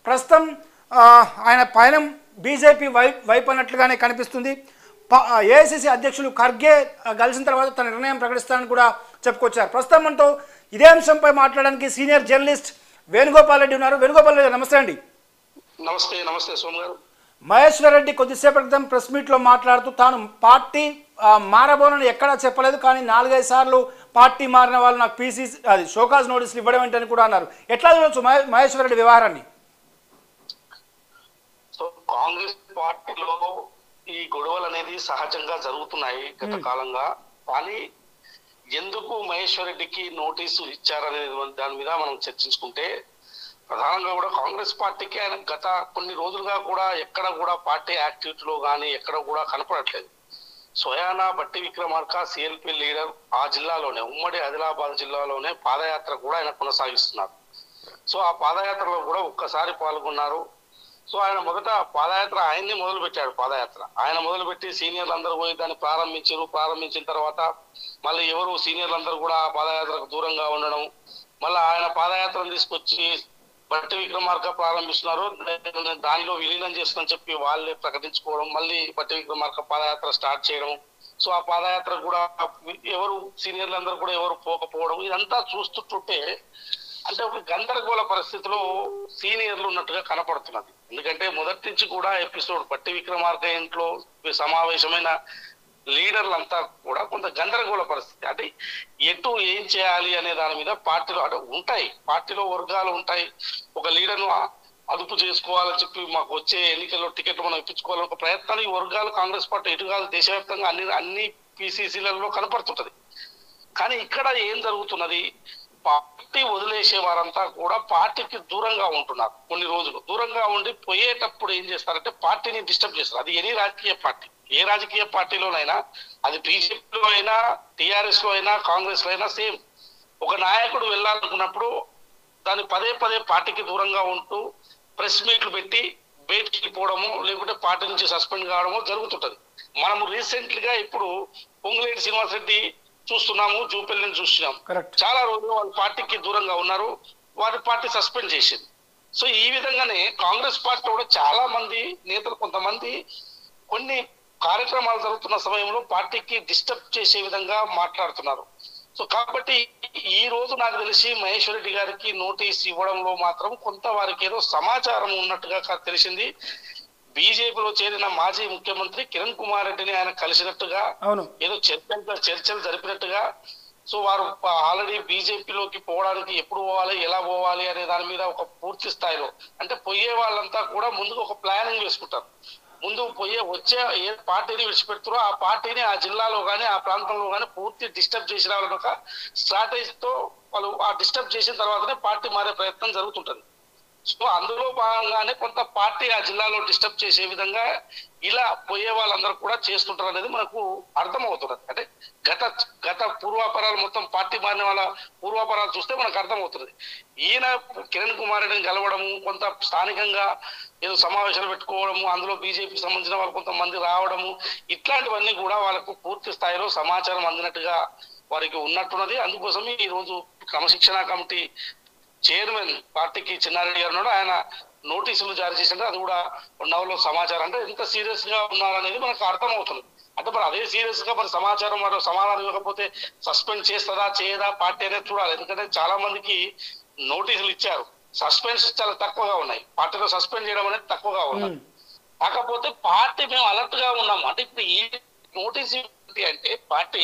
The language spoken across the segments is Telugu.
ప్రస్తుతం ఆ, ఆయన పయనం బీజేపీ వై వైపు అన్నట్లుగానే కనిపిస్తుంది ఏఐసిసి అధ్యక్షులు ఖర్గే ఆ, కలిసిన తర్వాత తన నిర్ణయం ప్రకటిస్తానని కూడా చెప్పుకొచ్చారు ప్రస్తుతం మనతో ఇదే అంశంపై మాట్లాడడానికి సీనియర్ జర్నలిస్ట్ వేణుగోపాల్ రెడ్డి ఉన్నారు వేణుగోపాల్ రెడ్డి నమస్తే అండి నమస్తే నమస్తే సోమ్ గారు మహేశ్వర్ రెడ్డి కొద్దిసేపటి క్రితం ప్రెస్ మీట్లో మాట్లాడుతూ తాను పార్టీ ఆ, మారబోనని ఎక్కడా చెప్పలేదు కానీ నాలుగైదు సార్లు పార్టీ మారిన వాళ్ళు నాకు పీసీ అది షోకాజ్ నోటీసులు ఇవ్వడం ఏంటని కూడా అన్నారు ఎట్లా చూడొచ్చు మహే- మహేశ్వర్ రెడ్డి వ్యవహారాన్ని సో కాంగ్రెస్ పార్టీలో ఈ గొడవలు అనేది సహజంగా జరుగుతున్నాయి గత కాలంగా కానీ ఎందుకు మహేశ్వర్ రెడ్డికి నోటీసు ఇచ్చారనే దాని మీద మనం చర్చించుకుంటే ప్రధానంగా కూడా కాంగ్రెస్ పార్టీకి ఆయన గత కొన్ని రోజులుగా కూడా ఎక్కడ కూడా పార్టీ యాక్టివిటీలో కానీ ఎక్కడ కూడా కనపడట్లేదు స్వయానా బట్టి విక్రమార్క సిఎల్పి లీడర్ ఆ జిల్లాలోనే ఉమ్మడి ఆదిలాబాద్ జిల్లాలోనే పాదయాత్ర కూడా ఆయన కొనసాగిస్తున్నారు సో ఆ పాదయాత్రలో కూడా ఒక్కసారి పాల్గొన్నారు సో ఆయన మొదట పాదయాత్ర ఆయన్ని మొదలు పెట్టాడు పాదయాత్ర ఆయన మొదలుపెట్టి సీనియర్లు అందరూ పోయి దాన్ని ప్రారంభించారు ప్రారంభించిన తర్వాత మళ్ళీ ఎవరు సీనియర్లు అందరూ కూడా ఆ పాదయాత్రకు దూరంగా ఉండడం మళ్ళీ ఆయన పాదయాత్రను తీసుకొచ్చి బట్టి విక్రమార్క ప్రారంభిస్తున్నారు నేను దానిలో విలీనం చేస్తుందని చెప్పి వాళ్ళే ప్రకటించుకోవడం మళ్ళీ బట్టి విక్రమార్క పాదయాత్ర స్టార్ట్ చేయడం సో ఆ పాదయాత్ర కూడా ఎవరు సీనియర్లు అందరూ కూడా ఎవరు పోకపోవడం ఇదంతా చూస్తుంటుంటే అంటే ఒక గందరగోళ పరిస్థితిలో సీనియర్లు ఉన్నట్టుగా కనపడుతున్నది ఎందుకంటే మొదటి నుంచి కూడా ఎపిసోడ్ పట్టి విక్రమార్క ఇంట్లో సమావేశమైన లీడర్లంతా కూడా కొంత గందరగోళ పరిస్థితి అంటే ఎటు ఏం చేయాలి అనే దాని మీద పార్టీలో అంటే ఉంటాయి పార్టీలో వర్గాలు ఉంటాయి ఒక లీడర్ను అదుపు చేసుకోవాలని చెప్పి మాకు వచ్చే ఎన్నికల్లో టికెట్ మనం ఇప్పించుకోవాలని ఒక ప్రయత్నాలు ఈ వర్గాలు కాంగ్రెస్ పార్టీ ఎటు కాదు దేశవ్యాప్తంగా అన్ని అన్ని పిసిసిలలో కనపడుతుంటది కానీ ఇక్కడ ఏం జరుగుతున్నది పార్టీ వదిలేసే వారంతా కూడా పార్టీకి దూరంగా ఉంటున్నారు కొన్ని రోజులు దూరంగా ఉండి పోయేటప్పుడు ఏం చేస్తారంటే పార్టీని డిస్టర్బ్ చేస్తారు అది ఎనీ రాజకీయ పార్టీ ఏ రాజకీయ పార్టీలోనైనా అది బీజేపీలో అయినా టిఆర్ఎస్ లో అయినా కాంగ్రెస్ లో అయినా సేమ్ ఒక నాయకుడు వెళ్ళాలనుకున్నప్పుడు దాన్ని పదే పదే పార్టీకి దూరంగా ఉంటూ ప్రెస్ మీట్లు పెట్టి బయటికి వెళ్ళిపోవడము లేకుంటే పార్టీ నుంచి సస్పెండ్ కావడము జరుగుతుంటది మనము రీసెంట్ గా ఇప్పుడు పొంగులేటి శ్రీనివాసరెడ్డి చూస్తున్నాము జూపల్లిని చూస్తున్నాం కరెక్ట్ చాలా రోజులు వాళ్ళ పార్టీకి దూరంగా ఉన్నారు వారి పార్టీ సస్పెండ్ చేసింది సో ఈ విధంగానే కాంగ్రెస్ పార్టీ కూడా చాలా మంది నేతలు కొంతమంది కొన్ని కార్యక్రమాలు జరుగుతున్న సమయంలో పార్టీకి డిస్టర్బ్ చేసే విధంగా మాట్లాడుతున్నారు సో కాబట్టి ఈ రోజు నాకు తెలిసి మహేశ్వర్ రెడ్డి గారికి నోటీస్ ఇవ్వడంలో మాత్రం కొంత వారికి ఏదో సమాచారం ఉన్నట్టుగా కా- తెలిసింది బీజేపీలో చేరిన మాజీ ముఖ్యమంత్రి కిరణ్ కుమార్ రెడ్డిని ఆయన కలిసినట్టుగా అవును ఏదో చర్చలు చర్చలు జరిపినట్టుగా సో వారు ఆల్రెడీ బీజేపీలోకి పోవడానికి ఎప్పుడు పోవాలి ఎలా పోవాలి అనే దాని మీద ఒక పూర్తి స్థాయిలో అంటే పోయే వాళ్ళంతా కూడా ముందుకు ఒక ప్లానింగ్ వేసుకుంటారు ముందు పోయే వచ్చే ఏ పార్టీని విడిచిపెడుతారో ఆ పార్టీని ఆ జిల్లాలో కానీ ఆ ప్రాంతంలో కానీ పూర్తి డిస్టర్బ్ చేసి రావాలని ఒక స్ట్రాటజీతో వాళ్ళు ఆ డిస్టర్బ్ చేసిన తర్వాతనే పార్టీ మారే ప్రయత్నం జరుగుతుంటది సో అందులో భాగంగానే కొంత పార్టీ ఆ జిల్లాలో డిస్టర్బ్ చేసే విధంగా ఇలా పోయే వాళ్ళందరూ కూడా చేస్తుంటారు అనేది మనకు అర్థమవుతున్నది అంటే గత గత పూర్వాపరాలు మొత్తం పార్టీ మారిన వాళ్ళ పూర్వాపరాలు చూస్తే మనకు అర్థమవుతుంది ఈయన కిరణ్ కుమార్ రెడ్డిని కలవడము కొంత స్థానికంగా ఏదో సమావేశాలు పెట్టుకోవడము అందులో బీజేపీకి సంబంధించిన వాళ్ళు కొంతమంది రావడము ఇట్లాంటివన్నీ కూడా వాళ్ళకు పూర్తి స్థాయిలో సమాచారం అందినట్టుగా వారికి ఉన్నట్టున్నది అందుకోసమే ఈ రోజు క్రమశిక్షణ కమిటీ చైర్మన్ పార్టీకి చిన్నారెడ్డి గారు ఉన్నాడు ఆయన నోటీసులు జారీ చేసింటే అది కూడా ఉండవలో సమాచారం అంటే ఎంత సీరియస్ గా ఉన్నారనేది మనకు అర్థమవుతుంది అంటే మరి అదే సీరియస్ గా మరి సమాచారం మరి సమాధానం ఇవ్వకపోతే సస్పెండ్ చేస్తుందా చేయదా పార్టీ అనేది చూడాలి ఎందుకంటే చాలా మందికి నోటీసులు ఇచ్చారు సస్పెన్స్ చాలా తక్కువగా ఉన్నాయి పార్టీలో సస్పెండ్ చేయడం అనేది తక్కువగా ఉన్నాయి ఉమ్. కాకపోతే పార్టీ మేము అలర్ట్ గా ఉన్నాము అంటే ఇప్పుడు ఈ నోటీస్ ఏంటి అంటే పార్టీ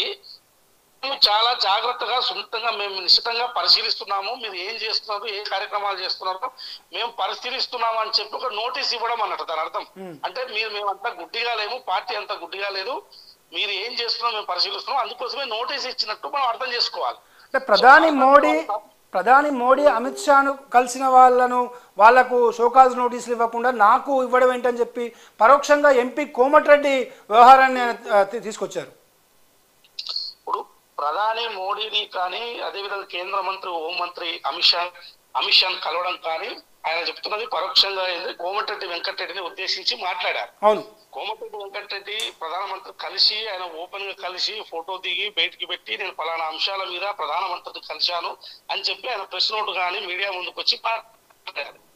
మేము చాలా జాగ్రత్తగా సున్నితంగా మేము నిశ్చితంగా పరిశీలిస్తున్నాము మీరు ఏం చేస్తున్నారు ఏ కార్యక్రమాలు చేస్తున్నారు మేము పరిశీలిస్తున్నాము అని చెప్పి ఒక నోటీస్ ఇవ్వడం అన్నట్టు దాని అర్థం Hmm. అంటే మీరు మేము అంత గుడ్డిగా లేము పార్టీ అంత గుడ్డిగా లేదు మీరు ఏం చేస్తున్నారో మేము పరిశీలిస్తున్నాం అందుకోసమే నోటీస్ ఇచ్చినట్టు మనం అర్థం చేసుకోవాలి అంటే ప్రధాని మోడీ ప్రధాని మోడీ అమిత్ షాను కలిసిన వాళ్ళను వాళ్లకు షోకాజ్ నోటీసులు ఇవ్వకుండా నాకు ఇవ్వడం ఏంటని చెప్పి పరోక్షంగా ఎంపీ కోమటిరెడ్డి వ్యవహారాన్ని ఆయన, ఆ, తీ- తీసుకొచ్చారు ఇప్పుడు ప్రధాని మోడీని కానీ అదేవిధంగా కేంద్ర మంత్రి హోంమంత్రి అమిత్ షా అమిత్ షాను కలవడం కానీ ఆయన చెప్తున్నది పరోక్షంగా ఏంది కోమటిరెడ్డి వెంకటరెడ్డిని ఉద్దేశించి మాట్లాడారు అవును కోమటిరెడ్డి వెంకటరెడ్డి ప్రధానమంత్రి కలిసి ఆయన ఓపెన్ గా కలిసి ఫోటో దిగి బయటికి పెట్టి నేను పలానా అంశాల మీద ప్రధానమంత్రిని కలిశాను అని చెప్పి ఆయన ప్రెస్ నోట్ కానీ మీడియా ముందుకు వచ్చి మాట్లాడారు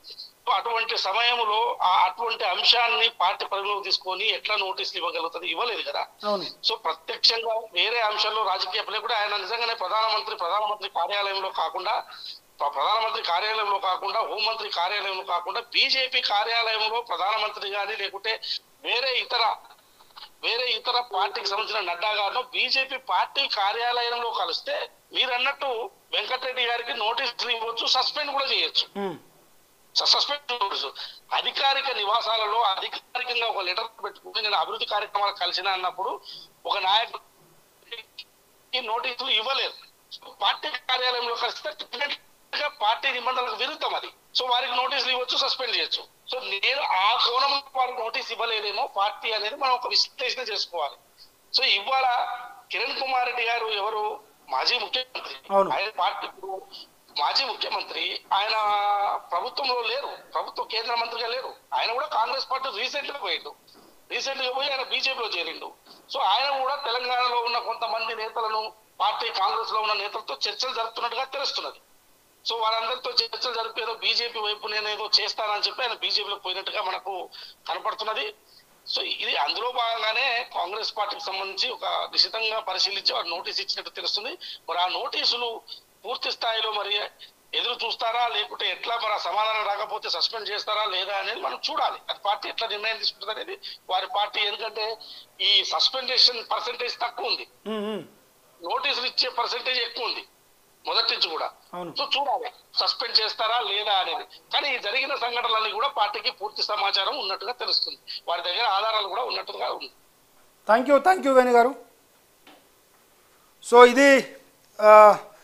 అటువంటి సమయంలో ఆ అటువంటి అంశాన్ని పార్టీ పరిగణలోకి తీసుకొని ఎట్లా నోటీసులు ఇవ్వగలుగుతుంది ఇవ్వలేదు కదా అవును సో ప్రత్యక్షంగా వేరే అంశాల్లో రాజకీయ ప్లే కూడా ఆయన నిజంగానే ప్రధానమంత్రి ప్రధానమంత్రి కార్యాలయంలో కాకుండా ప్ర- ప్రధానమంత్రి కార్యాలయంలో కాకుండా హోంమంత్రి కార్యాలయంలో కాకుండా బీజేపీ కార్యాలయంలో ప్రధానమంత్రి గాని లేకుంటే వేరే ఇతర వేరే ఇతర పార్టీకి సంబంధించిన నడ్డా గారు బీజేపీ పార్టీ కార్యాలయంలో కలిస్తే మీరు అన్నట్టు వెంకటరెడ్డి గారికి నోటీసులు ఇవ్వచ్చు సస్పెండ్ కూడా చేయొచ్చు ఉమ్, సస్పెండ్ నోటీసు అధికారిక నివాసాలలో అధికారికంగా ఒక లెటర్ పెట్టుకుని నేను అభివృద్ధి కార్యక్రమాలు కలిసిన అన్నప్పుడు ఒక నాయకుడు ఈ నోటీసులు ఇవ్వలేదు పార్టీ కార్యాలయంలో కలిస్తే definitely గా పార్టీ నిబంధనలకు విరుద్ధం అది సో వారికి నోటీసులు ఇవ్వచ్చు సస్పెండ్ చేయొచ్చు సో నేను ఆ కోణంలో వారికి నోటీస్ ఇవ్వలేదేమో పార్టీ అనేది మనం ఒక విశ్లేషణ చేసుకోవాలి సో ఇవాళ కిరణ్ కుమార్ రెడ్డి గారు ఎవరు మాజీ ముఖ్యమంత్రి అవును. ఆయన పార్టీ ఇప్పుడు మాజీ ముఖ్యమంత్రి ఆయన ప్రభుత్వంలో లేరు ప్రభుత్వ కేంద్ర మంత్రిగా లేరు ఆయన కూడా కాంగ్రెస్ పార్టీ రీసెంట్ గా పోయిండు రీసెంట్ గా పోయి ఆయన బీజేపీలో చేరిండు సో ఆయన కూడా తెలంగాణలో ఉన్న కొంతమంది నేతలను పార్టీ కాంగ్రెస్ లో ఉన్న నేతలతో చర్చలు జరుపుతున్నట్టుగా తెలుస్తున్నది సో వాళ్ళందరితో చర్చలు జరిపి ఏదో బీజేపీ వైపు నేను ఏదో చేస్తానని చెప్పి ఆయన బీజేపీలో పోయినట్టుగా మనకు కనపడుతున్నది సో ఇది అందులో భాగంగానే కాంగ్రెస్ పార్టీకి సంబంధించి ఒక నిశితంగా పరిశీలించి వారు నోటీస్ ఇచ్చినట్టు తెలుస్తుంది మరి ఆ నోటీసులు పూర్తి స్థాయిలో మరి ఎదురు చూస్తారా లేకుంటే ఎట్లా మరి ఆ సమాధానం రాకపోతే సస్పెండ్ చేస్తారా లేదా అనేది మనం చూడాలి అది పార్టీ ఎట్లా నిర్ణయం తీసుకుంటుంది అనేది వారి పార్టీ ఎందుకంటే ఈ సస్పెండేషన్ పర్సంటేజ్ తక్కువ ఉంది ఉమ్, ఉమ్, నోటీసులు ఇచ్చే పర్సంటేజ్ ఎక్కువ ఉంది మొదటి నుంచి కూడా అవును. సో చూడాలి సస్పెండ్ చేస్తారా లేదా అనేది కానీ ఈ జరిగిన సంఘటనలన్నీ కూడా పార్టీకి పూర్తి సమాచారం ఉన్నట్టుగా తెలుస్తుంది వారి దగ్గర ఆధారాలు కూడా ఉన్నట్టుగా ఉంది thank you thank you Venu గారు సో ఇది ఆ,